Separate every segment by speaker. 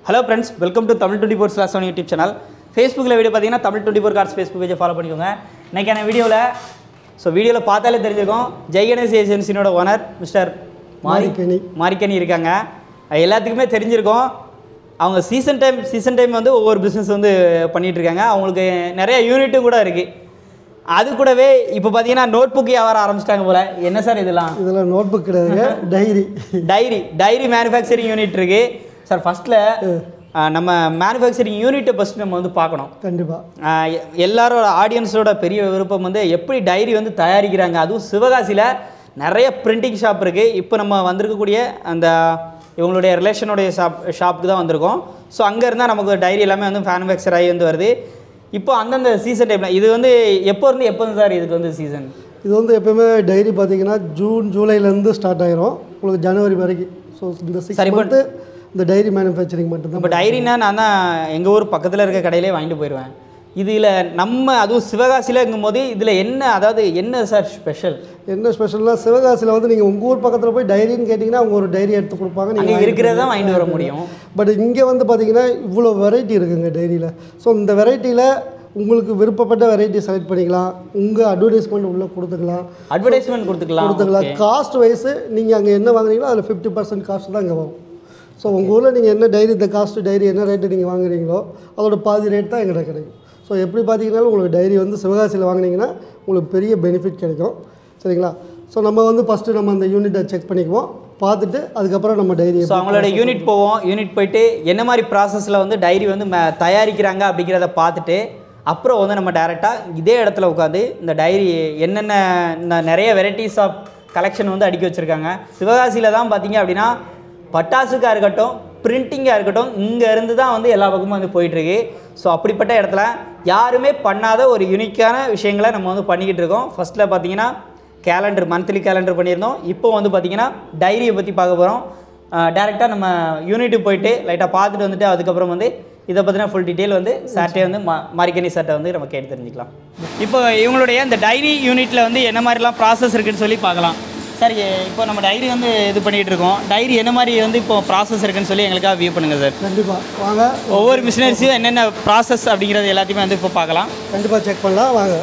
Speaker 1: Hello friends welcome to Tamil twenty four slash YouTube channel ஃபேஸ்புக்கில் video பார்த்தீங்கன்னா Tamil twenty four cards Facebook பேஜை follow பண்ணிக்கோங்க இன்றைக்கான வீடியோவில் ஸோ வீடியோவில் பார்த்தாலே தெரிஞ்சிருக்கும் ஜெய் கணேஷ் ஏஜென்சினோட ஓனர் மிஸ்டர்
Speaker 2: மாரிக்கணி.
Speaker 1: மாரிக்கணி இருக்காங்க அது எல்லாத்துக்குமே தெரிஞ்சிருக்கும் அவங்க சீசன் டைம் சீசன் டைம் வந்து ஒவ்வொரு பிஸ்னஸ் வந்து பண்ணிட்டு இருக்காங்க அவங்களுக்கு நிறைய யூனிட்டும் கூட இருக்குது அது கூடவே இப்போ பார்த்தீங்கன்னா நோட் புக் வியாபாரம் ஆரம்பிச்சிட்டாங்க போல் என்ன சார் இதெல்லாம்
Speaker 2: இதெல்லாம் நோட் புக் கிடையாதுங்க diary
Speaker 1: diary diary manufacturing unit இருக்கு சார் ஃபர்ஸ்ட்ல நம்ம மேனுஃபேக்சரிங் யூனிட்டை ஃபர்ஸ்ட் நம்ம வந்து பார்க்கணும்
Speaker 2: கண்டிப்பாக
Speaker 1: ஆஹ் எ- எல்லாரோட ஆடியன்ஸோட பெரிய விருப்பம் வந்து எப்படி டைரி வந்து தயாரிக்கிறாங்க அதுவும் சிவகாசியில் நிறைய பிரிண்டிங் ஷாப் இருக்குது இப்போ நம்ம வந்திருக்கக்கூடிய அந்த இவங்களுடைய ரிலேஷனுடைய ஷாப் ஷாப்புக்கு தான் வந்திருக்கோம் ஸோ அங்கே இருந்தால் நமக்கு டைரி எல்லாமே வந்து மேனுஃபேக்சர் ஆகி வந்து வருது இப்போ அந்தந்த சீசன் டைமில் இது வந்து எப்போ இருந்து எப்போ சார் இதுக்கு வந்து சீசன்
Speaker 2: இது வந்து எப்பவுமே டைரி பார்த்தீங்கன்னா ஜூன் ஜூலைலேருந்து ஸ்டார்ட் ஆயிரும் உங்களுக்கு ஜனவரி வரைக்கும் ஸோ இந்த சிக்ஸ்
Speaker 1: சரி, இப்ப-
Speaker 2: மந்த்து இந்த டைரி மேனுஃபேக்சரிங் மட்டும்தான்
Speaker 1: இப்போ டைரினா நான் தான் எங்கள் ஊர் பக்கத்தில் இருக்க கடையிலே வாங்கிட்டு போயிடுவேன் இதில் நம்ம அதுவும் சிவகாசியிலங்கும் போது இதில் என்ன அதாவது என்ன சார் ஸ்பெஷல்
Speaker 2: என்ன ஸ்பெஷல்னா சிவகாசியில் வந்து நீங்கள் உங்கள் ஊர் பக்கத்தில் போய் டைரின்னு கேட்டிங்கன்னா அவங்க ஒரு டைரி எடுத்து கொடுப்பாங்க
Speaker 1: அங்கே
Speaker 2: நீங்கள்
Speaker 1: இருக்கிறத தான் வாங்கிட்டு வர முடியும்
Speaker 2: பட் இங்கே வந்து பார்த்தீங்கன்னா இவ்வளோ வெரைட்டி இருக்குங்க டைரியில் ஸோ இந்த வெரைட்டியில் உங்களுக்கு விருப்பப்பட்ட வெரைட்டி செலக்ட் பண்ணிக்கலாம் உங்கள் அட்வர்டைஸ்மெண்ட் உள்ளே கொடுத்துக்கலாம்
Speaker 1: அட்வர்டைஸ்மெண்ட் கொடுத்துக்கலாம்
Speaker 2: கொடுத்துக்கலாம் காஸ்ட் வைஸு நீங்கள் அங்கே என்ன வாங்குறீங்களோ அதில் ஃபிஃப்டி பர்சன்ட் காஸ்ட் தான் இங்கே வரும் ஸோ உங்கள் ஊரில் நீங்கள் என்ன டைரி இந்த காஸ்ட் டைரி என்ன ரேட்டு நீங்கள் வாங்குறீங்களோ அதோட பாதி ரேட் தான் எங்கிட்ட கிடைக்கும் ஸோ எப்படி பார்த்தீங்கன்னாலும் உங்களுக்கு டைரி வந்து சிவகாசியில் வாங்குனீங்கன்னா உங்களுக்கு பெரிய பெனிஃபிட் கிடைக்கும் சரிங்களா ஸோ நம்ம வந்து ஃபஸ்ட்டு நம்ம அந்த யூனிட்டை செக் பண்ணிக்குவோம் பார்த்துட்டு அதுக்கப்புறம் நம்ம டைரி
Speaker 1: ஸோ அவங்களோட யூனிட் போவோம் யூனிட் போயிட்டு என்ன மாதிரி ப்ராசஸில் வந்து டைரி வந்து ம- தயாரிக்கிறாங்க அப்படிங்கிறத பார்த்துட்டு அப்புறம் வந்து நம்ம டேரெக்டாக இதே இடத்துல உட்காந்து இந்த டைரி என்னென்ன இந்த நிறைய வெரைட்டிஸ் ஆஃப் கலெக்ஷன் வந்து அடுக்கி வச்சுருக்காங்க சிவகாசியில் தான் பார்த்தீங்க அப்படின்னா பட்டாசுக்காக இருக்கட்டும் பிரிண்டிங்காக இருக்கட்டும் இங்கே இருந்து தான் வந்து எல்லா பக்கமும் வந்து போயிட்டுருக்கு ஸோ அப்படிப்பட்ட இடத்துல யாருமே பண்ணாத ஒரு யூனிக்கான விஷயங்களை நம்ம வந்து பண்ணிக்கிட்டு இருக்கோம் ஃபஸ்ட்டில் பார்த்தீங்கன்னா கேலண்டர் மந்த்லி கேலண்டர் பண்ணியிருந்தோம் இப்போ வந்து பார்த்தீங்கன்னா டைரியை பற்றி பார்க்க போகிறோம் டேரெக்டாக நம்ம யூனிட்டுக்கு போயிட்டு லைட்டாக பார்த்துட்டு வந்துட்டு அதுக்கப்புறம் வந்து இதை பற்றின ஃபுல் டீட்டெயில் வந்து சார்ட்டே வந்து மா மாரிக்கனி சார்ட்டை வந்து நம்ம கேட்டு தெரிஞ்சுக்கலாம் இப்போ இவங்களுடைய இந்த டைரி யூனிட்டில் வந்து என்ன மாதிரிலாம் ப்ராசஸ் இருக்குன்னு சொல்லி பார்க்கலாம் சார் எ- இப்போ நம்ம டைரி வந்து இது பண்ணிகிட்டு இருக்கோம் டைரி என்ன மாதிரி வந்து இப்போ ப்ராசஸ் இருக்குன்னு சொல்லி எங்களுக்காக வியூ பண்ணுங்கள் சார்
Speaker 2: கண்டிப்பாக வாங்க
Speaker 1: ஒவ்வொரு மிஷினரிஸையும் என்னென்ன ப்ராசஸ் அப்படிங்கிறது எல்லாத்தையுமே வந்து இப்போ பார்க்கலாம்
Speaker 2: கண்டிப்பாக செக் பண்ணலாம் வாங்க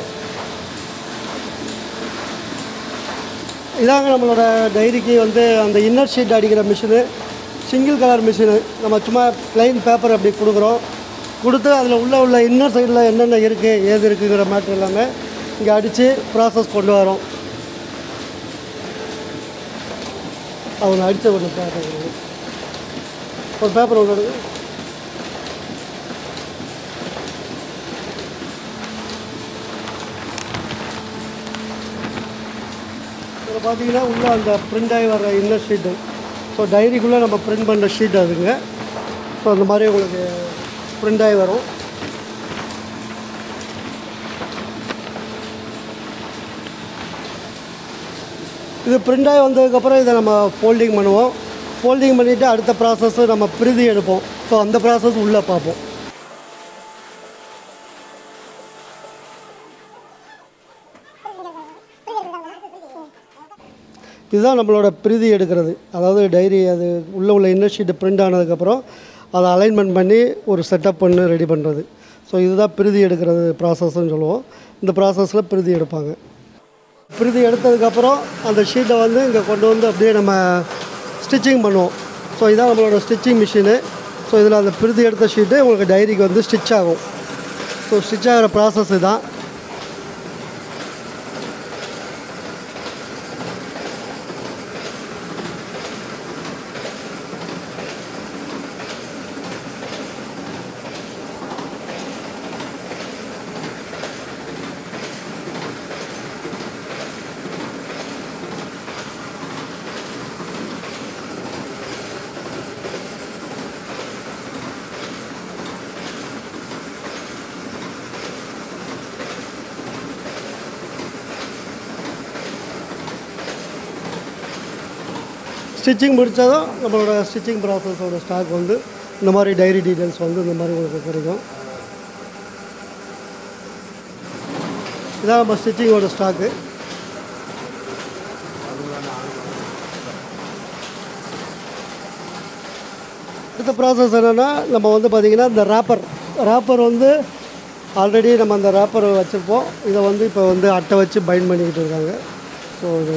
Speaker 2: இதாங்க நம்மளோட டைரிக்கு வந்து அந்த இன்னர் ஷீட் அடிக்கிற மிஷினு சிங்கிள் கலர் மிஷினு நம்ம சும்மா ப்ளைன் பேப்பர் அப்படி கொடுக்குறோம் கொடுத்து அதில் உள்ள உள்ள இன்னர் சைடில் என்னென்ன இருக்குது ஏது இருக்குங்கிற மேட்ரு எல்லாமே இங்கே அடித்து ப்ராசஸ் கொண்டு வரோம் அவங்க அடித்த ஒன்று பேப்பர் ஒரு பேப்பர் ஒன்று எடுங்க. இதில் பார்த்தீங்கன்னா உள்ளே அந்த பிரிண்ட் ஆகி வர்ற இன்னர் ஷீட்டு ஸோ டைரிக்குள்ளே நம்ம பிரிண்ட் பண்ணுற ஷீட் அதுங்க ஸோ அந்த மாதிரி உங்களுக்கு பிரிண்ட் ஆகி வரும் இது பிரிண்ட் ஆகி வந்ததுக்கப்புறம் இதை நம்ம ஃபோல்டிங் பண்ணுவோம் ஃபோல்டிங் பண்ணிவிட்டு அடுத்த ப்ராசஸ் நம்ம பிரதி எடுப்போம் ஸோ அந்த ப்ராசஸ் உள்ளே பார்ப்போம் இதுதான் நம்மளோட பிரதி எடுக்கிறது அதாவது டைரி அது உள்ளே உள்ள இன்னர் ஷீட்டு பிரிண்ட் ஆனதுக்கப்புறம் அதை அலைன்மெண்ட் பண்ணி ஒரு செட்டப் பண்ணி ரெடி பண்ணுறது ஸோ இதுதான் பிரதி எடுக்கிறது ப்ராசஸ்ன்னு சொல்லுவோம் இந்த ப்ராசஸில் பிரதி எடுப்பாங்க பிரதி எடுத்ததுக்கப்புறம் அந்த ஷீட்டை வந்து இங்கே கொண்டு வந்து அப்படியே நம்ம ஸ்டிச்சிங் பண்ணுவோம் ஸோ இதான் நம்மளோட ஸ்டிச்சிங் மிஷினு ஸோ இதில் அந்த பிரதி எடுத்த ஷீட்டு உங்களுக்கு டைரிக்கு வந்து ஸ்டிச் ஆகும் ஸோ ஸ்டிச் ஆகிற ப்ராசஸ் தான் ஸ்டிச்சிங் முடித்ததும் நம்மளோட ஸ்டிச்சிங் ப்ராசஸோட ஸ்டாக் வந்து இந்த மாதிரி டைரி டீட்டெயில்ஸ் வந்து இந்த மாதிரி உங்களுக்கு கிடைக்கும் இதான் நம்ம ஸ்டிச்சிங்கோட ஸ்டாக்கு அடுத்த ப்ராசஸ் என்னென்னா நம்ம வந்து பார்த்திங்கன்னா இந்த ரேப்பர் ரேப்பர் வந்து ஆல்ரெடி நம்ம அந்த ரேப்பர் வச்சுருப்போம் இதை வந்து இப்போ வந்து அட்டை வச்சு பைண்ட் பண்ணிக்கிட்டு இருக்காங்க ஸோ இது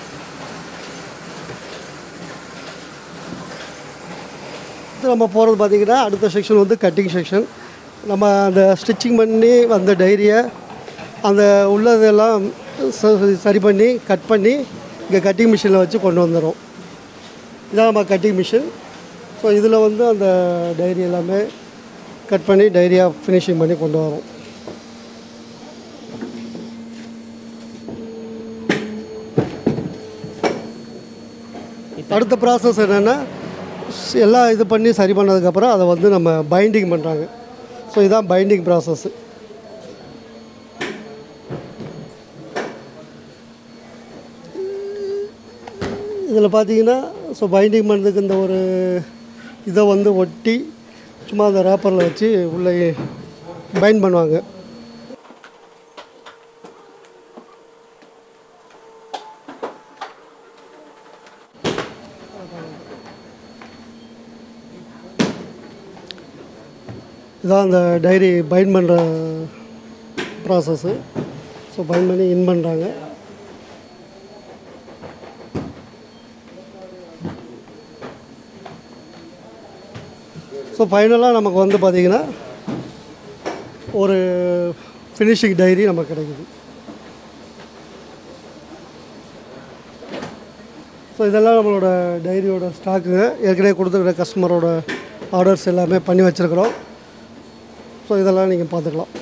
Speaker 2: அடுத்து நம்ம போகிறது பார்த்திங்கன்னா அடுத்த செக்ஷன் வந்து கட்டிங் செக்ஷன் நம்ம அந்த ஸ்டிச்சிங் பண்ணி அந்த டைரியை அந்த உள்ளதெல்லாம் ச- சரி பண்ணி கட் பண்ணி இங்கே கட்டிங் மிஷினில் வச்சு கொண்டு வந்துடும் இதான் நம்ம கட்டிங் மிஷின் ஸோ இதில் வந்து அந்த டைரி எல்லாமே கட் பண்ணி டைரியாக ஃபினிஷிங் பண்ணி கொண்டு வரோம் அடுத்த ப்ராசஸ் என்னென்னா எல்லாம் இது பண்ணி சரி பண்ணதுக்கப்புறம் அதை வந்து நம்ம பைண்டிங் பண்ணுறாங்க ஸோ இதான் பைண்டிங் ப்ராசஸ்ஸு இதில் பார்த்தீங்கன்னா ஸோ பைண்டிங் பண்ணுறதுக்கு இந்த ஒரு இதை வந்து ஒட்டி சும்மா அந்த ரேப்பரில் வச்சு உள்ளே பைண்ட் பண்ணுவாங்க இதான் அந்த டைரி பைண்ட் பண்ணுற ப்ராசஸ்ஸு ஸோ பைண்ட் பண்ணி இன் பண்ணுறாங்க ஸோ ஃபைனலாக நமக்கு வந்து பார்த்திங்கன்னா ஒரு ஃபினிஷிங் டைரி நமக்கு கிடைக்குது ஸோ இதெல்லாம் நம்மளோட டைரியோட ஸ்டாக்குங்க ஏற்கனவே கொடுத்துருக்குற கஸ்டமரோட ஆர்டர்ஸ் எல்லாமே பண்ணி வச்சுருக்குறோம் ஸோ இதெல்லாம் நீங்கள் பார்த்துக்கலாம்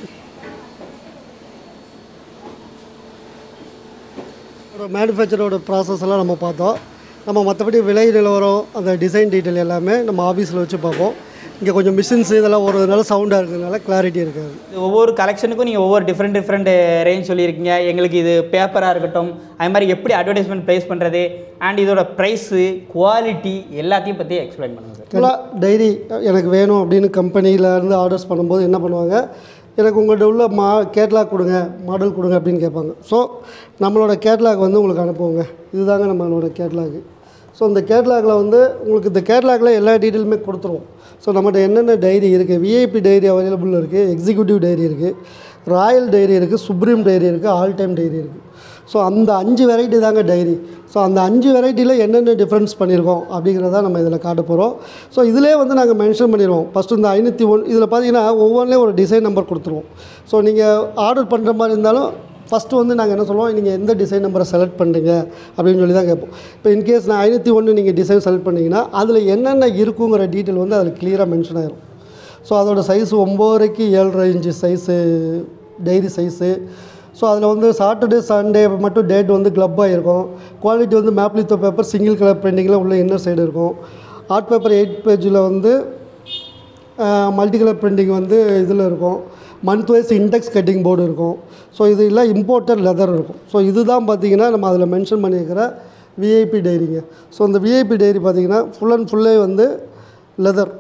Speaker 2: ஒரு மேனுஃபேக்சரோட ப்ராசஸ் எல்லாம் நம்ம பார்த்தோம் நம்ம மற்றபடி விலை நிலவரம் அந்த டிசைன் டீட்டெயில் எல்லாமே நம்ம ஆஃபீஸில் வச்சு பார்ப்போம் இங்கே கொஞ்சம் மிஷின்ஸ் இதெல்லாம் ஒரு நல்ல சவுண்டாக இருக்கிறதுனால கிளாரிட்டி இருக்காது
Speaker 1: ஒவ்வொரு கலெக்ஷனுக்கும் நீங்கள் ஒவ்வொரு டிஃப்ரெண்ட் டிஃப்ரெண்ட் ரேஞ்ச் சொல்லியிருக்கீங்க எங்களுக்கு இது பேப்பராக இருக்கட்டும் அது மாதிரி எப்படி அட்வர்டைஸ்மெண்ட் ப்ளேஸ் பண்ணுறது அண்ட் இதோட ப்ரைஸு குவாலிட்டி எல்லாத்தையும் பற்றி எக்ஸ்பிளைன் பண்ணுங்கள் சார்
Speaker 2: ஃபுல்லாக டைரி எனக்கு வேணும் அப்படின்னு கம்பெனியில் இருந்து ஆர்டர்ஸ் பண்ணும்போது என்ன பண்ணுவாங்க எனக்கு உங்கள்கிட்ட உள்ள மா கேட்லாக் கொடுங்க மாடல் கொடுங்க அப்படின்னு கேட்பாங்க ஸோ நம்மளோட கேட்லாக் வந்து உங்களுக்கு அனுப்புவோங்க இதுதாங்க நம்மளோட கேட்லாக் ஸோ இந்த கேட்லாகில் வந்து உங்களுக்கு இந்த கேட்லாகில் எல்லா டீட்டெயிலுமே கொடுத்துருவோம் ஸோ நம்மகிட்ட என்னென்ன டைரி இருக்குது விஐபி டைரி அவைலபிள் இருக்குது எக்ஸிக்யூட்டிவ் டைரி இருக்குது ராயல் டைரி இருக்குது சுப்ரீம் டைரி இருக்குது ஆல் டைம் டைரி இருக்குது ஸோ அந்த அஞ்சு வெரைட்டி தாங்க டைரி ஸோ அந்த அஞ்சு வெரைட்டியில் என்னென்ன டிஃப்ரென்ஸ் பண்ணியிருக்கோம் அப்படிங்கிறத நம்ம இதில் காட்ட போகிறோம் ஸோ இதிலே வந்து நாங்கள் மென்ஷன் பண்ணிடுவோம் ஃபஸ்ட்டு இந்த ஐநூற்றி ஒன் இதில் பார்த்தீங்கன்னா ஒவ்வொன்றிலையும் ஒரு டிசைன் நம்பர் கொடுத்துருவோம் ஸோ நீங்கள் ஆர்டர் பண்ணுற மாதிரி இருந்தாலும் ஃபஸ்ட்டு வந்து நாங்கள் என்ன சொல்லுவோம் நீங்கள் எந்த டிசைன் நம்பரை செலக்ட் பண்ணுறீங்க அப்படின்னு சொல்லி தான் கேட்போம் இப்போ இன்கேஸ் நான் ஐநூற்றி ஒன்று நீங்கள் டிசைன் செலக்ட் பண்ணிங்கன்னா அதில் என்னென்ன இருக்குங்கிற டீட்டெயில் வந்து அதில் கிளியராக மென்ஷன் ஆயிரும் ஸோ அதோட சைஸ் ஒம்போதரைக்கு ஏழரை inch size diary size so அதில் வந்து சாட்டர்டே சண்டே மட்டும் டேட் வந்து க்ளப்பாக இருக்கும் குவாலிட்டி வந்து மேப்லித்தோ பேப்பர் சிங்கிள் கலர் பிரிண்டிங்கில் உள்ள இன்னர் சைடு இருக்கும் ஆர்ட் பேப்பர் எயிட் பேஜில் வந்து மல்டி கலர் பிரிண்டிங் வந்து இதில் இருக்கும் month wise index cutting board இருக்கும் ஸோ இது இல்லை இம்போர்ட்டட் லெதர் இருக்கும் ஸோ இதுதான் பார்த்தீங்கன்னா நம்ம அதில் மென்ஷன் பண்ணியிருக்கிற விஐபி டைரிங்க ஸோ இந்த விஐபி டைரி பார்த்தீங்கன்னா ஃபுல் அண்ட் ஃபுல்லே வந்து லெதர்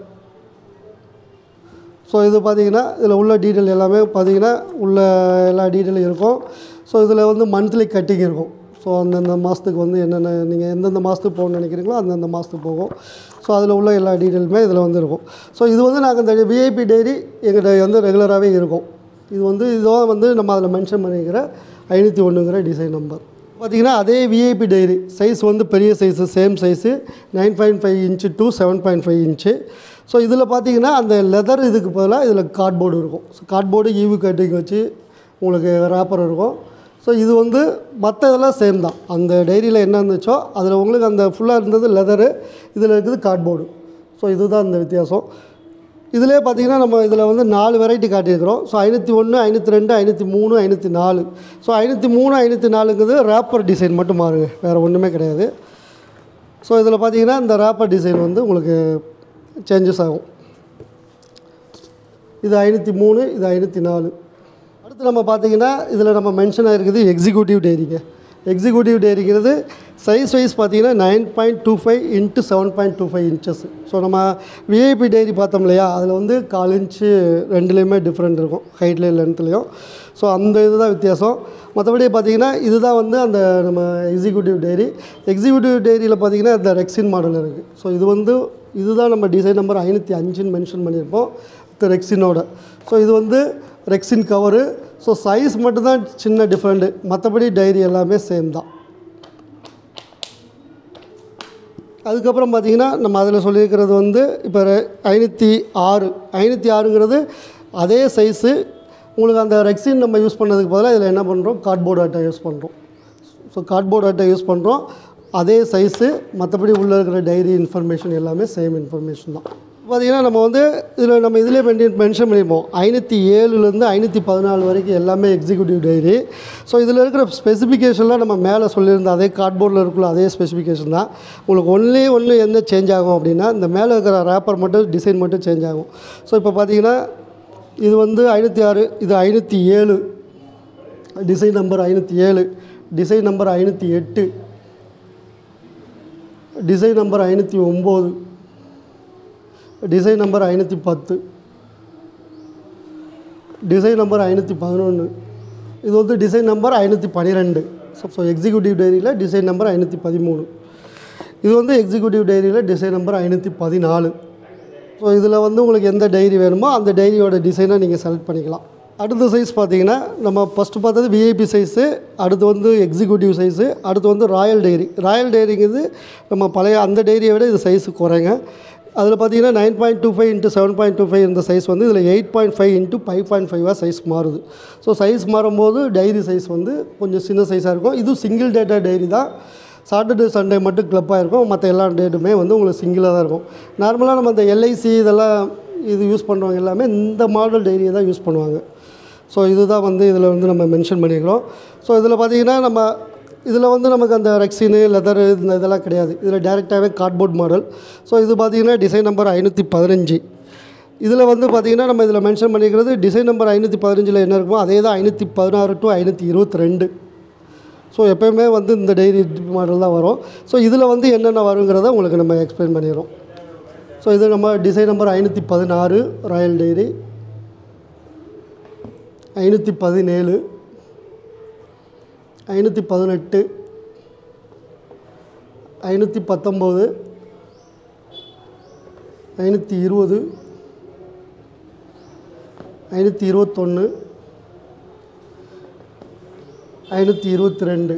Speaker 2: ஸோ இது பார்த்தீங்கன்னா இதில் உள்ள டீட்டெயில் எல்லாமே பார்த்தீங்கன்னா உள்ள எல்லா டீட்டெயிலும் இருக்கும் ஸோ இதில் வந்து மந்த்லி கட்டிங் இருக்கும் ஸோ அந்தந்த மாதத்துக்கு வந்து என்னென்ன நீங்கள் எந்தெந்த மாதத்துக்கு போகணும்னு நினைக்கிறீங்களோ அந்தந்த மாதத்துக்கு போகும் ஸோ அதில் உள்ள எல்லா டீட்டெயிலுமே இதில் வந்து இருக்கும் ஸோ இது வந்து நாங்கள் இந்த விஐபி டைரி எங்கள்கிட்ட வந்து ரெகுலராகவே இருக்கும் இது வந்து இதுதான் வந்து நம்ம அதில் மென்ஷன் பண்ணிக்கிற ஐநூற்றி ஒன்றுங்கிற டிசைன் நம்பர் பார்த்தீங்கன்னா அதே விஐபி டைரி சைஸ் வந்து பெரிய size same size nine point five inch to seven point five inch so இதில் பார்த்தீங்கன்னா அந்த லெதர் இதுக்கு பதிலாக இதில் கார்ட்போர்டு இருக்கும் ஸோ கார்ட்போர்டு ஈவி கட்டிங் வச்சு உங்களுக்கு ரேப்பர் இருக்கும் ஸோ இது வந்து மற்ற இதெல்லாம் சேம் தான் அந்த டைரியில் என்ன இருந்துச்சோ அதில் உங்களுக்கு அந்த ஃபுல்லாக இருந்தது லெதரு இதில் இருக்குது கார்ட்போர்டு ஸோ இதுதான் இந்த வித்தியாசம் இதிலே பார்த்தீங்கன்னா நம்ம இதில் வந்து நாலு வெரைட்டி காட்டியிருக்கிறோம் ஸோ ஐநூற்றி ஒன்று ஐநூற்றி ரெண்டு ஐநூற்றி மூணு ஐநூற்றி நாலு ஸோ ஐநூற்றி மூணு ஐநூற்றி நாலுங்கிறது ரேப்பர் டிசைன் மட்டும் மாறுங்க வேறு ஒன்றுமே கிடையாது ஸோ இதில் பார்த்தீங்கன்னா இந்த ரேப்பர் டிசைன் வந்து உங்களுக்கு சேஞ்சஸ் ஆகும் இது ஐநூற்றி மூணு இது ஐநூற்றி நாலு அடுத்து நம்ம பார்த்தீங்கன்னா இதில் நம்ம மென்ஷன் ஆகிருக்குது எக்ஸிக்யூட்டிவ் டேரிங்க எக்ஸிக்யூட்டிவ் டேரிங்கிறது சைஸ் வைஸ் பார்த்தீங்கன்னா nine point two five into seven point two five inches so நம்ம விஐபி டைரி பார்த்தோம் இல்லையா அதில் வந்து கால் இன்ச்சு ரெண்டுலேயுமே டிஃப்ரெண்ட் இருக்கும் ஹைட்லேயும் லென்த்லேயும் ஸோ அந்த இதுதான் வித்தியாசம் மற்றபடி பார்த்தீங்கன்னா இதுதான் வந்து அந்த நம்ம எக்ஸிக்யூட்டிவ் டைரி எக்ஸிக்யூட்டிவ் டைரியில் பார்த்தீங்கன்னா இந்த ரெக்ஸின் மாடல் இருக்குது ஸோ இது வந்து இதுதான் நம்ம டிசைன் நம்பர் ஐநூற்றி அஞ்சுன்னு மென்ஷன் பண்ணியிருப்போம் வித் ரெக்ஸினோட ஸோ இது வந்து ரெக்ஸின் கவரு ஸோ சைஸ் மட்டும்தான் சின்ன டிஃப்ரெண்ட்டு மற்றபடி டைரி எல்லாமே சேம் தான் அதுக்கப்புறம் பார்த்தீங்கன்னா நம்ம அதில் சொல்லியிருக்கிறது வந்து இப்போ ஐநூற்றி ஆறு ஐநூற்றி ஆறுங்கிறது அதே சைஸு உங்களுக்கு அந்த ரெக்ஸின் நம்ம யூஸ் பண்ணதுக்கு பதிலாக இதில் என்ன பண்ணுறோம் கார்ட்போர்டு அட்டை யூஸ் பண்ணுறோம் ஸோ கார்ட்போர்டு அட்டை யூஸ் பண்ணுறோம் அதே சைஸு மற்றபடி உள்ளே இருக்கிற டைரி இன்ஃபர்மேஷன் எல்லாமே சேம் இன்ஃபர்மேஷன் தான் பார்த்தீங்கன்னா நம்ம வந்து இதில் நம்ம இதிலே மென்ஷன் மென்ஷன் பண்ணியிருப்போம் ஐநூற்றி ஏழுலேருந்து ஐநூற்றி பதினாலு வரைக்கும் எல்லாமே எக்ஸிக்யூட்டிவ் டைரி ஸோ இதில் இருக்கிற ஸ்பெசிஃபிகேஷன்லாம் நம்ம மேலே சொல்லியிருந்த அதே கார்ட்போர்டில் இருக்குள்ள அதே ஸ்பெசிஃபிகேஷன் தான் உங்களுக்கு ஒன்றே ஒன்று என்ன சேஞ்ச் ஆகும் அப்படின்னா இந்த மேலே இருக்கிற ரேப்பர் மட்டும் டிசைன் மட்டும் சேஞ்ச் ஆகும் ஸோ இப்போ பார்த்தீங்கன்னா இது வந்து ஐநூற்றி ஆறு இது ஐநூற்றி ஏழு டிசைன் நம்பர் ஐநூற்றி ஏழு டிசைன் நம்பர் ஐநூற்றி எட்டு டிசைன் நம்பர் ஐநூற்றி ஒம்பது டிசைன் நம்பர் ஐநூற்றி பத்து டிசைன் நம்பர் ஐநூற்றி பதினொன்று இது வந்து டிசைன் நம்பர் ஐநூற்றி பன்னிரெண்டு ஸோ ஸோ எக்ஸிக்யூட்டிவ் டைரியில் டிசைன் நம்பர் ஐநூற்றி பதிமூணு இது வந்து எக்ஸிக்யூட்டிவ் டைரியில் டிசைன் நம்பர் ஐநூற்றி பதினாலு ஸோ இதில் வந்து உங்களுக்கு எந்த டைரி வேணுமோ அந்த டைரியோட டிசைனை நீங்கள் செலக்ட் பண்ணிக்கலாம் அடுத்த சைஸ் பார்த்தீங்கன்னா நம்ம ஃபஸ்ட்டு பார்த்தது விஐபி சைஸு அடுத்து வந்து எக்ஸிக்யூட்டிவ் சைஸு அடுத்து வந்து ராயல் டைரி ராயல் டைரிங்கிறது நம்ம பழைய அந்த டைரியை விட இது சைஸு குறைங்க அதில் பார்த்தீங்கன்னா nine point two five into seven point two five இந்த சைஸ் வந்து இதில் eight point five into five point ஃபைவாக சைஸ் மாறுது ஸோ சைஸ் மாறும்போது டைரி சைஸ் வந்து கொஞ்சம் சின்ன சைஸாக இருக்கும் இது சிங்கிள் டேட்டா டைரி தான் சாட்டர்டே சண்டே மட்டும் கிளப்பாக இருக்கும் மற்ற எல்லா டேட்டுமே வந்து உங்களுக்கு சிங்கிளாக தான் இருக்கும் நார்மலாக நம்ம இந்த எல்ஐசி இதெல்லாம் இது யூஸ் பண்ணுறவங்க எல்லாமே இந்த மாடல் டைரியை தான் யூஸ் பண்ணுவாங்க ஸோ இதுதான் வந்து இதில் வந்து நம்ம மென்ஷன் பண்ணிக்கிறோம் ஸோ இதில் பார்த்தீங்கன்னா நம்ம இதில் வந்து நமக்கு அந்த ரெக்ஸினு லெதரு இந்த இதெல்லாம் கிடையாது இதில் டேரெக்டாகவே கார்ட்போர்ட் மாடல் ஸோ இது பார்த்தீங்கன்னா டிசைன் நம்பர் ஐநூற்றி பதினஞ்சு இதில் வந்து பார்த்திங்கன்னா நம்ம இதில் மென்ஷன் பண்ணிக்கிறது டிசைன் நம்பர் ஐநூற்றி பதினஞ்சில் என்ன இருக்குமோ அதே தான் ஐநூற்றி பதினாறு டு ஐநூற்றி இருபத்தி ரெண்டு ஸோ எப்போயுமே வந்து இந்த டைரி மாடல் தான் வரும் ஸோ இதில் வந்து என்னென்ன வருங்கிறத உங்களுக்கு நம்ம எக்ஸ்பிளைன் பண்ணிடுறோம் ஸோ இது நம்ம டிசைன் நம்பர் ஐநூற்றி பதினாறு ராயல் டைரி ஐநூற்றி பதினேழு ஐநூற்றி பதினெட்டு ஐநூற்றி பத்தொம்போது ஐநூற்றி இருபது ஐநூற்றி இருபத்தொன்று ஐநூற்றி இருபத்தி ரெண்டு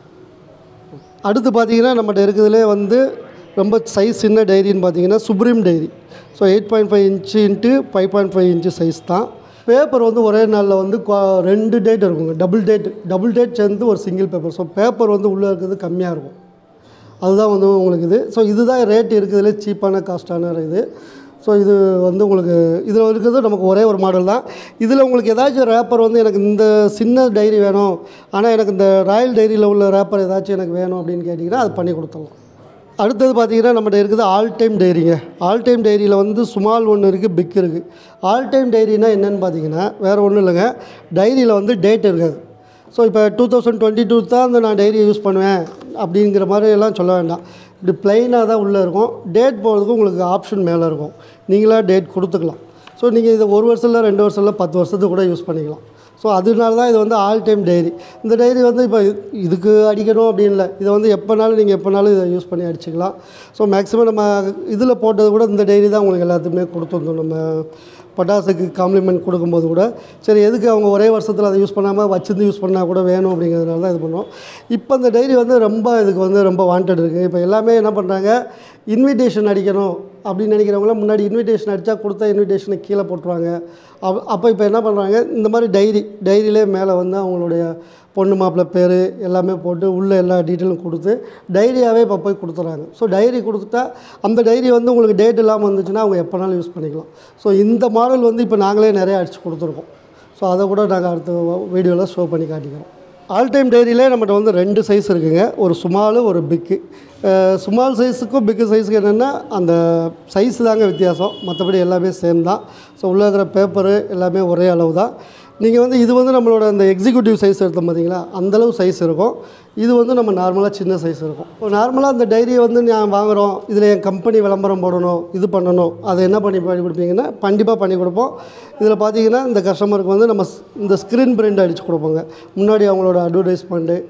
Speaker 2: அடுத்து பார்த்தீங்கன்னா நம்மகிட்ட இருக்கிறதுலே வந்து ரொம்ப சைஸ் சின்ன டைரின்னு பார்த்தீங்கன்னா supreme diary so eight point five inch into five point five inch size தான் பேப்பர் வந்து ஒரே நாளில் வந்து குவா- ரெண்டு டேட் இருக்குங்க டபுள் டேட் டபுள் டேட் சேர்ந்து ஒரு சிங்கிள் பேப்பர் ஸோ பேப்பர் வந்து உள்ளே இருக்கிறது கம்மியாக இருக்கும் அதுதான் வந்து உங்களுக்கு இது ஸோ இதுதான் ரேட் இருக்கிறதுலே சீப்பான காஸ்ட்டான இது ஸோ இது வந்து உங்களுக்கு இதில் இருக்கிறது நமக்கு ஒரே ஒரு மாடல் தான் இதில் உங்களுக்கு ஏதாச்சும் ரேப்பர் வந்து எனக்கு இந்த சின்ன டைரி வேணும் ஆனால் எனக்கு இந்த ராயல் டைரியில் உள்ள ரேப்பர் ஏதாச்சும் எனக்கு வேணும் அப்படின்னு கேட்டிங்கன்னா அது பண்ணி கொடுத்துடலாம் அடுத்தது பார்த்தீங்கன்னா நம்மகிட்ட இருக்குது ஆல் டைம் டைரிங்க ஆல் டைம் டைரியில் வந்து சுமால் ஒன்று இருக்குது பிக் இருக்குது ஆல் டைம் டைரினா என்னென்னு பார்த்தீங்கன்னா வேறு ஒன்றும் இல்லைங்க டைரியில் வந்து டேட் இருக்காது ஸோ இப்போ டூ தௌசண்ட் டுவெண்ட்டி டூ தான் அந்த நான் டைரியை யூஸ் பண்ணுவேன் அப்படிங்கிற மாதிரி எல்லாம் சொல்ல வேண்டாம் இப்படி ப்ளைனாக தான் உள்ளே இருக்கும் டேட் போகிறதுக்கு உங்களுக்கு ஆப்ஷன் மேலே இருக்கும் நீங்களாக டேட் கொடுத்துக்கலாம் ஸோ நீங்கள் இதை ஒரு வருஷம் இல்லை ரெண்டு வருஷம் இல்லை பத்து வருஷத்துக்கு கூட யூஸ் பண்ணிக்கலாம் ஸோ அதனால தான் இது வந்து ஆல் டைம் டைரி இந்த டைரி வந்து இப்போ இதுக்கு அடிக்கணும் அப்படின்னு இல்லை இதை வந்து எப்போனாலும் நீங்கள் எப்போனாலும் இதை யூஸ் பண்ணி அடிச்சுக்கலாம் ஸோ மேக்ஸிமம் நம்ம இதில் போட்டது கூட இந்த டைரி தான் உங்களுக்கு எல்லாத்துக்குமே கொடுத்துருந்தோம் நம்ம பட்டாசுக்கு காம்ப்ளிமெண்ட் கொடுக்கும்போது கூட சரி எதுக்கு அவங்க ஒரே வருஷத்தில் அதை யூஸ் பண்ணாமல் வச்சிருந்து யூஸ் பண்ணால் கூட வேணும் அப்படிங்கிறதுனால தான் இது பண்ணோம் இப்போ இந்த டைரி வந்து ரொம்ப இதுக்கு வந்து ரொம்ப வாண்டட் இருக்குது இப்போ எல்லாமே என்ன பண்ணுறாங்க இன்விடேஷன் அடிக்கணும் அப்படின்னு நினைக்கிறவங்களாம் முன்னாடி இன்விடேஷன் அடித்தா கொடுத்தா இன்விடேஷனை கீழே போட்டுருவாங்க அப் அப்போ இப்போ என்ன பண்ணுறாங்க இந்த மாதிரி டைரி டைரியிலே மேலே வந்து அவங்களுடைய பொண்ணு மாப்பிள்ளை பேர் எல்லாமே போட்டு உள்ள எல்லா டீட்டெயிலும் கொடுத்து டைரியாகவே இப்போ போய் கொடுத்துட்றாங்க ஸோ டைரி கொடுத்துட்டா அந்த டைரி வந்து உங்களுக்கு டேட் இல்லாமல் வந்துச்சுன்னா அவங்க எப்போனாலும் யூஸ் பண்ணிக்கலாம் ஸோ இந்த மாடல் வந்து இப்போ நாங்களே நிறைய அடித்து கொடுத்துருக்கோம் ஸோ அதை கூட நாங்கள் அடுத்த வீடியோவில் ஷோ பண்ணி காட்டிக்கிறோம் ஆல் டைம் டைரியிலே நம்மகிட்ட வந்து ரெண்டு சைஸ் இருக்குங்க ஒரு சுமாலு ஒரு பிக்கு சுமால் சைஸுக்கும் பிக்கு சைஸுக்கு என்னென்னா அந்த சைஸ் தாங்க வித்தியாசம் மற்றபடி எல்லாமே சேம் தான் ஸோ உள்ளே இருக்கிற பேப்பரு எல்லாமே ஒரே அளவு தான் நீங்கள் வந்து இது வந்து நம்மளோட அந்த எக்ஸிக்யூட்டிவ் சைஸ் எடுத்தோம் பார்த்தீங்களா அந்தளவு சைஸ் இருக்கும் இது வந்து நம்ம நார்மலாக சின்ன சைஸ் இருக்கும் இப்போ நார்மலாக அந்த டைரியை வந்து நான் வாங்குகிறோம் இதில் என் கம்பெனி விளம்பரம் போடணும் இது பண்ணணும் அதை என்ன பண்ணி பண்ணி கொடுப்பீங்கன்னா கண்டிப்பாக பண்ணி கொடுப்போம் இதில் பார்த்தீங்கன்னா இந்த கஸ்டமருக்கு வந்து நம்ம ஸ்- இந்த ஸ்க்ரீன் பிரிண்ட் அடித்து கொடுப்போங்க முன்னாடி அவங்களோட அட்வர்டைஸ்மெண்ட்டு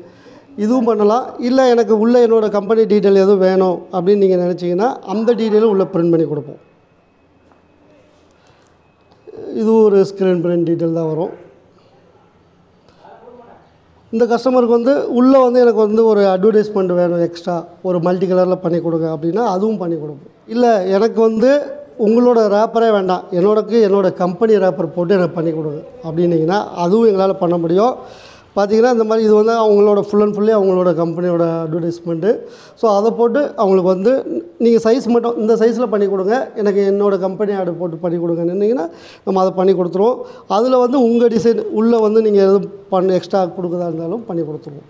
Speaker 2: இதுவும் பண்ணலாம் இல்லை எனக்கு உள்ளே என்னோடய கம்பெனி டீட்டெயில் எதுவும் வேணும் அப்படின்னு நீங்கள் நினச்சிங்கன்னா அந்த டீட்டெயிலும் உள்ளே பிரிண்ட் பண்ணி கொடுப்போம் இதுவும் ஒரு ஸ்க்ரீன் பிரிண்ட் டீட்டெயில் தான் வரும் இந்த கஸ்டமருக்கு வந்து உள்ளே வந்து எனக்கு வந்து ஒரு அட்வர்டைஸ்மெண்ட் வேணும் எக்ஸ்ட்ரா ஒரு மல்டி கலரில் பண்ணி கொடுங்க அப்படின்னா அதுவும் பண்ணி கொடுப்போம் இல்லை எனக்கு வந்து உங்களோட ரேப்பரே வேண்டாம் என்னோடக்கு என்னோடய கம்பெனி ரேப்பர் போட்டு எனக்கு பண்ணி கொடுங்க அப்படின்னீங்கன்னா அதுவும் எங்களால் பண்ண முடியும் பார்த்தீங்கன்னா இந்த மாதிரி இது வந்து அவங்களோட ஃபுல் அண்ட் ஃபுல்லி அவங்களோட கம்பெனியோட அட்வர்டைஸ்மெண்ட்டு ஸோ அதை போட்டு அவங்களுக்கு வந்து நீங்கள் சைஸ் மட்டும் இந்த சைஸில் பண்ணி கொடுங்க எனக்கு என்னோட கம்பெனி ஆர்டர் போட்டு பண்ணி கொடுங்கன்னீங்கன்னா நம்ம அதை பண்ணி கொடுத்துருவோம் அதில் வந்து உங்கள் டிசைன் உள்ளே வந்து நீங்கள் எதுவும் பண்ண எக்ஸ்ட்ரா கொடுக்குறதா இருந்தாலும் பண்ணி கொடுத்துருவோம்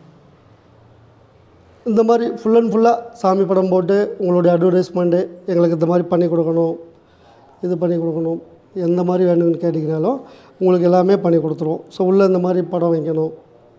Speaker 2: இந்த மாதிரி ஃபுல் அண்ட் ஃபுல்லாக சாமி படம் போட்டு உங்களுடைய அட்வர்டைஸ்மெண்ட்டு எங்களுக்கு இந்த மாதிரி பண்ணி கொடுக்கணும் இது பண்ணி கொடுக்கணும் எந்த மாதிரி வேணும்னு கேட்டிங்கனாலும் உங்களுக்கு எல்லாமே பண்ணி கொடுத்துருவோம் ஸோ உள்ளே இந்த மாதிரி படம் வைக்கணும்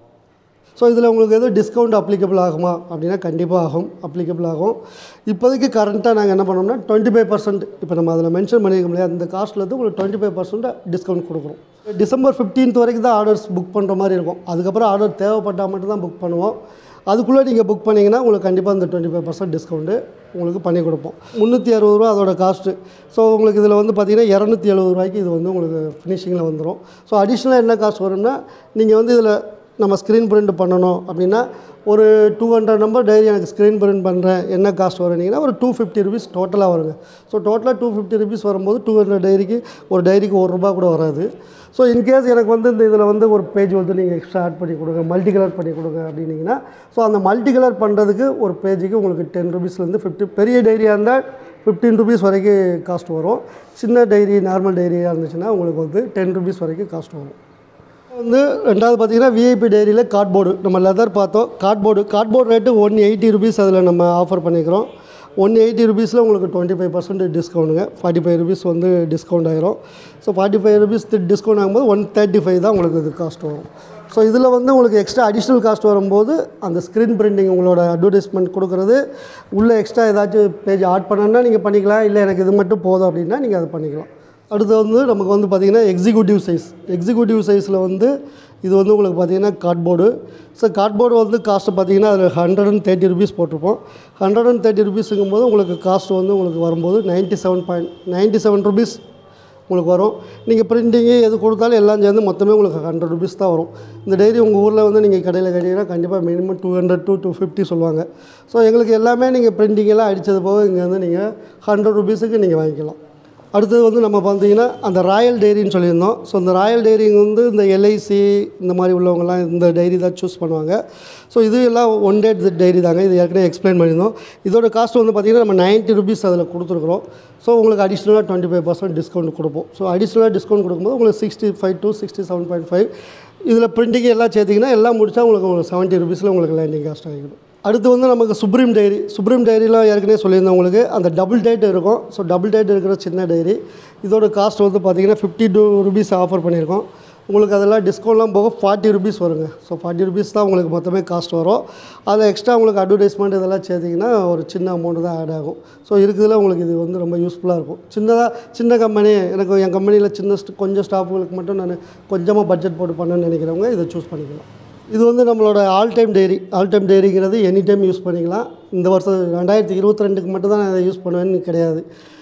Speaker 2: ஸோ இதில் உங்களுக்கு எதுவும் டிஸ்கவுண்ட் அப்ளிகபிள் ஆகுமா அப்படின்னா கண்டிப்பாக ஆகும் அப்ளிகபிள் ஆகும் இப்போதைக்கு கரண்ட்டாக நாங்கள் என்ன பண்ணோம்னா டுவெண்ட்டி ஃபைவ் பர்சன்ட் இப்போ நம்ம அதில் மென்ஷன் பண்ணியிருக்கோம் இல்லையா அந்த காஸ்ட்லேருந்து உங்களுக்கு டுவெண்ட்டி ஃபைவ் பர்சன்ட் டிஸ்கவுண்ட் கொடுக்குறோம் டிசம்பர் ஃபிஃப்டீன்த் வரைக்கும் தான் ஆர்டர்ஸ் புக் பண்ணுற மாதிரி இருக்கும் அதுக்கப்புறம் ஆர்டர் தேவைப்பட்டால் மட்டும் தான் புக் பண்ணுவோம் அதுக்குள்ளே நீங்கள் புக் பண்ணிங்கன்னா உங்களுக்கு கண்டிப்பாக அந்த டுவெண்ட்டி ஃபைவ் பர்சன்ட் டிஸ்கவுண்ட்டு உங்களுக்கு பண்ணி கொடுப்போம் முந்நூற்றி அறுபது ரூபா அதோட காஸ்ட்டு ஸோ உங்களுக்கு இதில் வந்து பார்த்தீங்கன்னா இரநூத்தி எழுபது ரூபாய்க்கு இது வந்து உங்களுக்கு ஃபினிஷிங்கில் வந்துடும் ஸோ அடிஷ்னலாக என்ன காஸ்ட் வரும்னா நீங்கள் வந்து இதில் நம்ம ஸ்க்ரீன் பிரிண்ட் பண்ணணும் அப்படின்னா ஒரு டூ ஹண்ட்ரட் நம்பர் டைரி எனக்கு ஸ்க்ரீன் பிரிண்ட் பண்ணுறேன் என்ன காஸ்ட் வரும்னீங்கன்னா ஒரு டூ ஃபிஃப்டி ருபீஸ் டோட்டலாக வருங்க ஸோ டோட்டலாக டூ ஃபிஃப்டி ருபீஸ் வரும்போது டூ ஹண்ட்ரட் டைரிக்கு ஒரு டைரிக்கு ஒரு ரூபா கூட வராது ஸோ இன்கேஸ் எனக்கு வந்து இந்த இதில் வந்து ஒரு பேஜ் வந்து நீங்கள் எக்ஸ்ட்ரா ஆட் பண்ணி கொடுங்க மல்டி கலர் பண்ணி கொடுங்க அப்படின்னீங்கன்னா ஸோ அந்த மல்டி கலர் பண்ணுறதுக்கு ஒரு பேஜுக்கு உங்களுக்கு டென் ருபீஸ்லேருந்து ஃபிஃப்டி பெரிய டைரியாக இருந்தால் ஃபிஃப்டீன் ருபீஸ் வரைக்கும் காஸ்ட் வரும் சின்ன டைரி நார்மல் டைரியாக இருந்துச்சுன்னா உங்களுக்கு வந்து டென் ருபீஸ் வரைக்கும் காஸ்ட் வரும் வந்து ரெண்டாவது பார்த்தீங்கன்னா விஐபி டைரியில் கார்ட்போர்டு நம்ம லெதர் பார்த்தோம் cardboard cardboard rate one eighty rupees அதில் நம்ம ஆஃபர் பண்ணிக்கிறோம் ஒன் எயிட்டி ருபீஸில் உங்களுக்கு டுவெண்ட்டி ஃபைவ் பர்சன்ட் டிஸ்கவுண்ட்டுங்க ஃபார்ட்டி ஃபைவ் ருபீஸ் வந்து டிஸ்கவுண்ட் ஆகிரும் so forty five rupees discount ஆகும்போது ஒன் தேர்ட்டி ஃபைவ் தான் உங்களுக்கு இது காஸ்ட் வரும் ஸோ இதில் வந்து உங்களுக்கு எக்ஸ்ட்ரா அடிஷ்னல் காஸ்ட் வரும்போது அந்த ஸ்க்ரீன் பிரிண்டிங் உங்களோட அட்வர்டைஸ்மெண்ட் கொடுக்குறது உள்ளே எக்ஸ்ட்ரா ஏதாச்சும் பேஜ் ஆட் பண்ணணும்னா நீங்கள் பண்ணிக்கலாம் இல்லை எனக்கு இது மட்டும் போதும் அப்படின்னா நீங்கள் அதை பண்ணிக்கலாம் அடுத்து வந்து நமக்கு வந்து பார்த்திங்கன்னா எக்ஸிக்யூட்டிவ் சைஸ் எக்ஸிக்யூட்டிவ் சைஸில் வந்து இது வந்து உங்களுக்கு பார்த்திங்கன்னா கார்ட்போர்டு ஸோ கார்ட்போர்டு வந்து காஸ்ட்டு பார்த்தீங்கன்னா அதில் ஹண்ட்ரட் அண்ட் தேர்ட்டி ருபீஸ் போட்டிருப்போம் ஹண்ட்ரட் அண்ட் தேர்ட்டி ருபீஸுங்கும் போது உங்களுக்கு காஸ்ட் வந்து உங்களுக்கு வரும்போது ninety seven point ninety seven rupees உங்களுக்கு வரும் நீங்கள் பிரிண்டிங்கு எது கொடுத்தாலும் எல்லாம் சேர்ந்து மொத்தமே உங்களுக்கு ஹண்ட்ரட் ருபீஸ் தான் வரும் இந்த டைரி உங்கள் ஊரில் வந்து நீங்கள் கடையில் கேட்டிங்கன்னா கண்டிப்பாக minimum two hundred two two fifty சொல்லுவாங்க ஸோ எங்களுக்கு எல்லாமே நீங்கள் பிரிண்டிங் எல்லாம் அடித்தது போக இங்கே வந்து நீங்கள் ஹண்ட்ரட் ருபீஸுக்கு நீங்கள் வாங்கிக்கலாம் அடுத்தது வந்து நம்ம பார்த்தீங்கன்னா அந்த ராயல் டைரின்னு சொல்லியிருந்தோம் ஸோ இந்த ராயல் டைரி வந்து இந்த எல்ஐசி இந்த மாதிரி உள்ளவங்கலாம் இந்த டைரி தான் சூஸ் பண்ணுவாங்க ஸோ இது எல்லாம் ஒன் டேட் டைரி தாங்க இது ஏற்கனவே எக்ஸ்பிளைன் பண்ணியிருந்தோம் இதோட காஸ்ட் வந்து பார்த்திங்கன்னா நம்ம நைன்ட்டி ருபீஸ் அதில் கொடுத்துருக்குறோம் ஸோ உங்களுக்கு அடிஷ்னலாக டுவெண்ட்டி ஃபைவ் பர்சன்ட் டிஸ்கவுண்ட் கொடுப்போம் ஸோ அடிஷ்னலாக டிஸ்கவுண்ட் கொடுக்கும்போது உங்களுக்கு sixty five to sixty seven point five இதில் பிரிண்டிங் எல்லாம் சேர்த்திங்கன்னா எல்லாம் முடிச்சா உங்களுக்கு உங்களுக்கு செவன்ட்டி ருபீஸில் உங்களுக்கு லேண்டிங் காஸ்ட் ஆகிடும் அடுத்து வந்து நமக்கு சுப்ரீம் டைரி சுப்ரீம் டைரிலாம் ஏற்கனவே சொல்லியிருந்தேன் உங்களுக்கு அந்த டபுள் டேட் இருக்கும் ஸோ டபுள் டேட் இருக்கிற சின்ன டைரி இதோட காஸ்ட் வந்து பார்த்தீங்கன்னா ஃபிஃப்டி டூ ருபீஸ் ஆஃபர் பண்ணியிருக்கோம் உங்களுக்கு அதெல்லாம் டிஸ்கவுண்ட்லாம் போக ஃபார்ட்டி ருபீஸ் வருங்க ஸோ ஃபார்ட்டி ருபீஸ் தான் உங்களுக்கு மொத்தமே காஸ்ட் வரும் அதில் எக்ஸ்ட்ரா உங்களுக்கு அட்வர்டைஸ்மெண்ட் இதெல்லாம் சேர்த்திங்கன்னா ஒரு சின்ன அமௌண்ட்டு தான் ஆட் ஆகும் ஸோ இருக்குதுல உங்களுக்கு இது வந்து ரொம்ப யூஸ்ஃபுல்லாக இருக்கும் சின்னதாக சின்ன கம்பெனி எனக்கு என் கம்பெனியில் சின்ன st- கொஞ்சம் ஸ்டாஃபுகளுக்கு மட்டும் நான் கொஞ்சமாக பட்ஜெட் போட்டு பண்ணணும்னு நினைக்கிறவங்க இதை சூஸ் பண்ணிக்கலாம் இது வந்து நம்மளோட all time diary all time டைரிங்கிறது எனி டைம் யூஸ் பண்ணிக்கலாம் இந்த வருஷம் ரெண்டாயிரத்தி இருபத்தி ரெண்டுக்கு மட்டும் தான் நான் இதை யூஸ் பண்ணுவேன்னு கிடையாது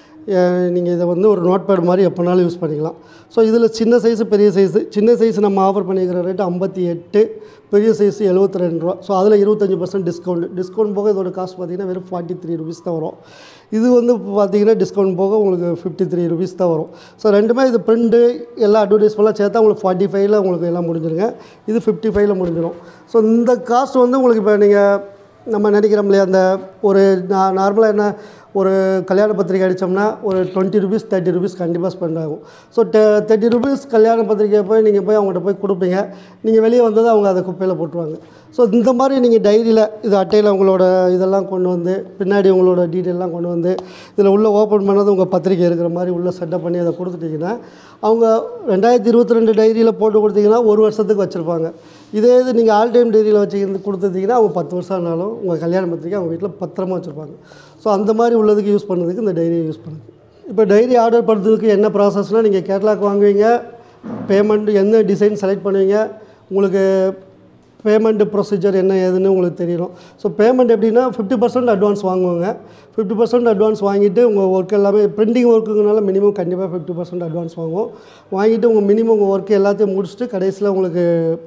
Speaker 2: நீங்கள் இதை வந்து ஒரு நோட் பேட் மாதிரி எப்போனாலும் யூஸ் பண்ணிக்கலாம் ஸோ இதில் சின்ன சைஸு பெரிய சைஸு சின்ன சைஸ் நம்ம ஆஃபர் பண்ணிக்கிற ரேட்டு ஐம்பத்தி எட்டு பெரிய சைஸ் எழுபத்தி ரெண்டு ரூபா ஸோ அதில் இருபத்தஞ்சி பர்சன்ட் டிஸ்கவுண்ட் டிஸ்கவுண்ட் போக இதோட காஸ்ட் பார்த்தீங்கன்னா வெறும் ஃபார்ட்டி த்ரீ ருபீஸ் தான் வரும் இது வந்து பார்த்தீங்கன்னா டிஸ்கவுண்ட் போக உங்களுக்கு ஃபிஃப்டி த்ரீ ருபீஸ் தான் வரும் ஸோ ரெண்டுமே இது பிரிண்ட்டு எல்லா அட்வர்டைஸ்மெண்ட்லாம் சேர்த்தா உங்களுக்கு ஃபார்ட்டி ஃபைவ்ல உங்களுக்கு எல்லாம் முடிஞ்சிருங்க இது ஃபிஃப்டி ஃபைவ்ல முடிஞ்சிடும் ஸோ இந்த காஸ்ட் வந்து உங்களுக்கு இப்போ நீங்கள் நம்ம நினைக்கிறோம் இல்லையா அந்த ஒரு நார்மலாக என்ன ஒரு கல்யாண பத்திரிக்கை அடித்தோம்னா ஒரு டுவெண்ட்டி ருபீஸ் தேர்ட்டி ருபீஸ் கண்டிப்பாக ஸ்பெண்ட் ஆகும் ஸோ டெ தேர்ட்டி ருபீஸ் கல்யாண பத்திரிக்கை போய் நீங்கள் போய் அவங்கள்ட்ட போய் கொடுப்பீங்க நீங்கள் வெளியே வந்தது அவங்க அதை குப்பையில் போட்டுருவாங்க ஸோ இந்த மாதிரி நீங்கள் டைரியில் இது அட்டையில் உங்களோட இதெல்லாம் கொண்டு வந்து பின்னாடி உங்களோட டீட்டெயிலாம் கொண்டு வந்து இதில் உள்ளே ஓப்பன் பண்ணது உங்கள் பத்திரிக்கை இருக்கிற மாதிரி உள்ளே செட்டப் பண்ணி அதை கொடுத்துட்டிங்கன்னா அவங்க ரெண்டாயிரத்தி இருபத்தி ரெண்டு டைரியில் போட்டு கொடுத்தீங்கன்னா ஒரு வருஷத்துக்கு வச்சுருப்பாங்க இதே இது நீங்கள் ஆல் டைம் டைரியில் வச்சுக்கிட்டு கொடுத்துட்டீங்கன்னா அவங்க பத்து வருஷம் ஆனாலும் உங்கள் கல்யாண பத்திரிக்கை அவங்க வீட்டில் பத்திரமா வச்சுருப்பாங்க ஸோ அந்த மாதிரி உள்ளதுக்கு யூஸ் பண்ணதுக்கு இந்த டைரியை யூஸ் பண்ணுது இப்போ டைரி ஆர்டர் பண்ணுறதுக்கு என்ன ப்ராசஸ்னால் நீங்கள் கேட்லாக் வாங்குவீங்க பேமெண்ட் எந்த டிசைன் செலக்ட் பண்ணுவீங்க உங்களுக்கு பேமெண்ட் ப்ரொசீஜர் என்ன ஏதுன்னு உங்களுக்கு தெரியணும் ஸோ பேமெண்ட் எப்படின்னா ஃபிஃப்டி பர்சன்ட் அட்வான்ஸ் வாங்குவாங்க ஃபிஃப்டி பர்சன்ட் அட்வான்ஸ் வாங்கிட்டு உங்கள் ஒர்க் எல்லாமே பிரிண்டிங் ஒர்க்குங்கனால மினிமம் கண்டிப்பாக ஃபிஃப்டி பர்சன்ட் அட்வான்ஸ் வாங்குவோம் வாங்கிட்டு உங்கள் மினிமம் உங்கள் ஒர்க் எல்லாத்தையும் முடிச்சுட்டு கடைசியில் உங்களுக்கு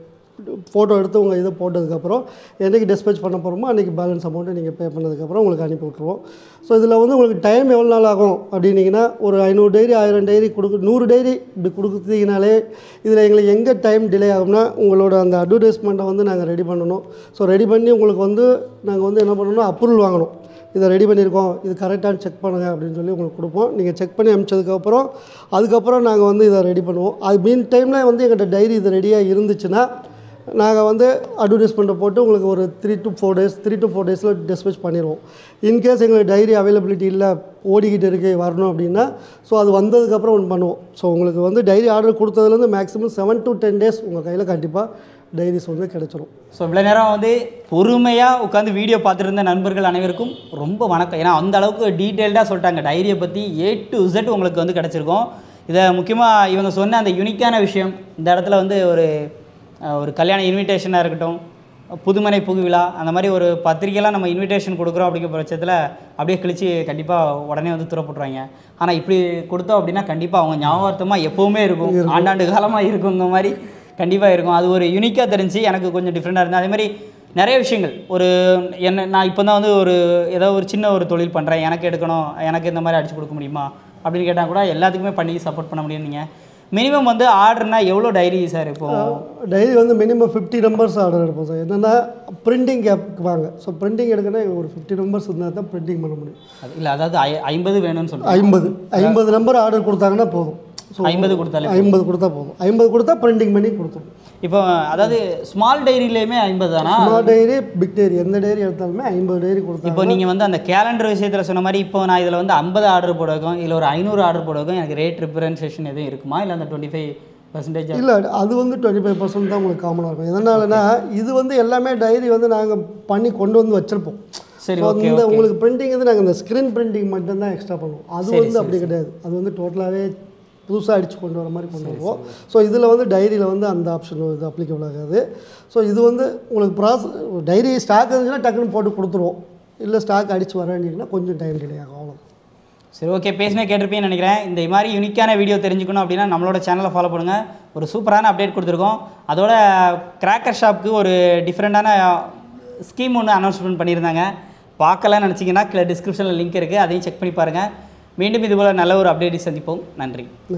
Speaker 2: ஃபோட்டோ எடுத்து உங்கள் இதை போட்டதுக்கப்புறம் என்றைக்கு டிஸ்பேச் பண்ண போகிறோமோ அன்றைக்கி பேலன்ஸ் அமௌண்ட்டை நீங்கள் பே பண்ணதுக்கப்புறம் உங்களுக்கு அனுப்பி விட்ருவோம் ஸோ இதில் வந்து உங்களுக்கு டைம் எவ்வளோ நாள் ஆகும் அப்படின்னீங்கன்னா ஒரு ஐநூறு டைரி ஆயிரம் டைரி கொடுக்கு நூறு டைரி இப்படி கொடுத்தீங்கனாலே இதில் எங்களுக்கு எங்கே டைம் டிலே ஆகும்னா உங்களோட அந்த அட்வர்டைஸ்மெண்ட்டை வந்து நாங்கள் ரெடி பண்ணணும் ஸோ ரெடி பண்ணி உங்களுக்கு வந்து நாங்கள் வந்து என்ன பண்ணணும் அப்ரூவல் வாங்கணும் இதை ரெடி பண்ணியிருக்கோம் இது கரெக்டானு செக் பண்ணுங்கள் அப்படின்னு சொல்லி உங்களுக்கு கொடுப்போம் நீங்கள் செக் பண்ணி அனுப்பிச்சதுக்கப்புறம் அதுக்கப்புறம் நாங்கள் வந்து இதை ரெடி பண்ணுவோம் அது மீன் டைமில் வந்து எங்கள்கிட்ட டைரி இது ரெடியாக இருந்துச்சுன்னா நாங்கள் வந்து அட்வர்டைஸ்மெண்ட்டை போட்டு உங்களுக்கு ஒரு three to four days three to four டேஸில் டிஸ்பேச் பண்ணிடுவோம் இன்கேஸ் எங்களுக்கு டைரி அவைலபிலிட்டி இல்லை ஓடிக்கிட்டு இருக்கு வரணும் அப்படின்னா ஸோ அது வந்ததுக்கப்புறம் ஒன்று பண்ணுவோம் ஸோ உங்களுக்கு வந்து டைரி ஆர்டர் கொடுத்ததுலேருந்து maximum seven to ten days உங்கள் கையில் கண்டிப்பாக டைரிஸ் வந்து கிடச்சிரும்
Speaker 1: ஸோ இவ்வளோ நேரம் வந்து பொறுமையாக உட்காந்து வீடியோ பார்த்துட்டு இருந்த நண்பர்கள் அனைவருக்கும் ரொம்ப வணக்கம் ஏன்னா அந்த அளவுக்கு டீட்டெயில்டாக சொல்லிட்டாங்க டைரியை பற்றி ஏ டு Z உங்களுக்கு வந்து கிடச்சிருக்கும் இதை முக்கியமாக இவங்க சொன்ன அந்த யூனிக்கான விஷயம் இந்த இடத்துல வந்து ஒரு அஹ், ஒரு கல்யாண இன்விடேஷனாக இருக்கட்டும் புதுமனை புகுவிழா அந்த மாதிரி ஒரு பத்திரிக்கைலாம் நம்ம இன்விடேஷன் கொடுக்குறோம் அப்படிங்கிற பட்சத்தில் அப்படியே கிழிச்சு கண்டிப்பாக உடனே வந்து துறப்பட்டுருவாங்க ஆனால் இப்படி கொடுத்தோம் அப்படின்னா கண்டிப்பாக அவங்க ஞாபகார்த்தமாக எப்போவுமே இருக்கும் ஆண்டாண்டு காலமாக இருக்குங்க மாதிரி கண்டிப்பாக இருக்கும் அது ஒரு யூனிக்காக தெரிஞ்சு எனக்கு கொஞ்சம் டிஃப்ரெண்ட்டாக இருந்தது அதே மாதிரி நிறைய விஷயங்கள் ஒரு என்ன நான் இப்போ தான் வந்து ஒரு ஏதோ ஒரு சின்ன ஒரு தொழில் பண்ணுறேன் எனக்கு எடுக்கணும் எனக்கு இந்த மாதிரி அடிச்சு கொடுக்க முடியுமா அப்படின்னு கேட்டால் கூட எல்லாத்துக்குமே பண்ணி சப்போர்ட் பண்ண முடியும் நீங்கள் மினிமம் வந்து ஆர்டர்னா எவ்வளோ டைரி சார் இப்போ
Speaker 2: டைரி வந்து மினிமம் ஃபிஃப்டி நம்பர்ஸ் ஆர்டர் எடுப்போம் சார் என்னென்னா பிரிண்டிங் கேப்க்கு வாங்க ஸோ பிரிண்டிங் எடுக்கணும்னா எங்களுக்கு ஒரு ஃபிஃப்டி நம்பர்ஸ் இருந்தால் தான் பிரிண்டிங் பண்ண முடியும்
Speaker 1: அது இல்லை அதாவது ஐ ஐம்பது வேணும்னு சொல்லுங்கள்
Speaker 2: ஐம்பது ஐம்பது நம்பர் ஆர்டர் கொடுத்தாங்கன்னா போதும் ஸோ
Speaker 1: ஐம்பது கொடுத்தாலே
Speaker 2: ஐம்பது கொடுத்தா போதும் ஐம்பது கொடுத்தா பிரிண்டிங் பண்ணி கொடுத்துரும்
Speaker 1: இப்போ அதாவது ஸ்மால் டைரியிலையுமே ஐம்பது தானா
Speaker 2: ஸ்மால் டைரி பிக் டைரி எந்த டைரி எடுத்தாலுமே ஐம்பது டைரி கொடுத்தா
Speaker 1: இப்போ நீங்கள் வந்து அந்த கேலண்டர் விஷயத்தில் சொன்ன மாதிரி இப்போ நான் இதில் வந்து ஐம்பது ஆர்டர் போட வைக்கும் இல்லை ஒரு ஐநூறு ஆர்டர் போட வைக்கும் எனக்கு ரேட் ரிப்ரன்சேஷன் எதுவும் இருக்குமா இல்லை அந்த டுவெண்ட்டி ஃபைவ் பர்சன்டேஜ்
Speaker 2: இல்லை அது வந்து டுவெண்ட்டி ஃபைவ் பர்சன்ட் தான் உங்களுக்கு காமனாக இருக்கும் எதனாலனா இது வந்து எல்லாமே டைரி வந்து நாங்கள் பண்ணி கொண்டு வந்து வச்சுருப்போம்
Speaker 1: சரி
Speaker 2: ஸோ
Speaker 1: ஓகே
Speaker 2: இந்த உங்களுக்கு பிரிண்டிங் வந்து நாங்கள் இந்த ஸ்க்ரீன் பிரிண்டிங் மட்டும்தான் எக்ஸ்ட்ரா பண்ணுவோம் அது வந்து அப்படி கிடையாது அது வந்து டோட்டலாகவே புதுசாக அடித்து கொண்டு வர மாதிரி கொண்டு வருவோம் ஸோ இதில் வந்து டைரியில் வந்து அந்த ஆப்ஷன் இது அப்ளிகபிள் ஆகாது ஸோ இது வந்து உங்களுக்கு ப்ராசஸ் டைரி ஸ்டாக் இருந்துச்சுன்னா டக்குன்னு போட்டு கொடுத்துருவோம் இல்லை ஸ்டாக் அடித்து வர வேண்டியதுன்னா கொஞ்சம் டைம் டிலே ஆகும் அவ்வளோ
Speaker 1: சரி ஓகே பேசினே கேட்டிருப்பேன்னு நினைக்கிறேன் இந்த மாதிரி யூனிக்கான வீடியோ தெரிஞ்சுக்கணும் அப்படின்னா நம்மளோட சேனலை ஃபாலோ பண்ணுங்கள் ஒரு சூப்பரான அப்டேட் கொடுத்துருக்கோம் அதோட கிராக்கர் ஷாப்க்கு ஒரு டிஃப்ரெண்ட்டான ஸ்கீம் ஒன்று அனௌன்ஸ்மெண்ட் பண்ணியிருந்தாங்க பார்க்கலாம்னு நினச்சிங்கன்னா கீழே டிஸ்கிரிப்ஷனில் லிங்க் இருக்குது அதையும் செக் பண்ணி பாருங்கள் மீண்டும் இதுபோல் நல்ல ஒரு அப்டேட்டை சந்திப்போம் நன்றி